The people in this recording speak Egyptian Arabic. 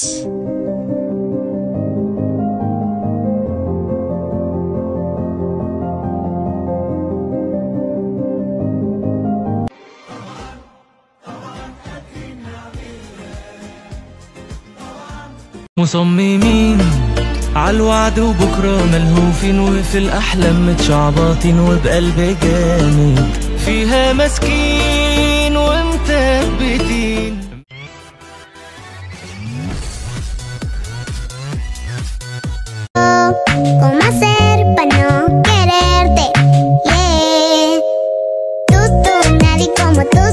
مصممين عالوعد وبكرة ملهوفين وفي الأحلام متشعبطين وبقلب جامد فيها ماسكين ومثبتين ¿Cómo hacer para no quererte? Yeah. Tú, tú, nadie como tú.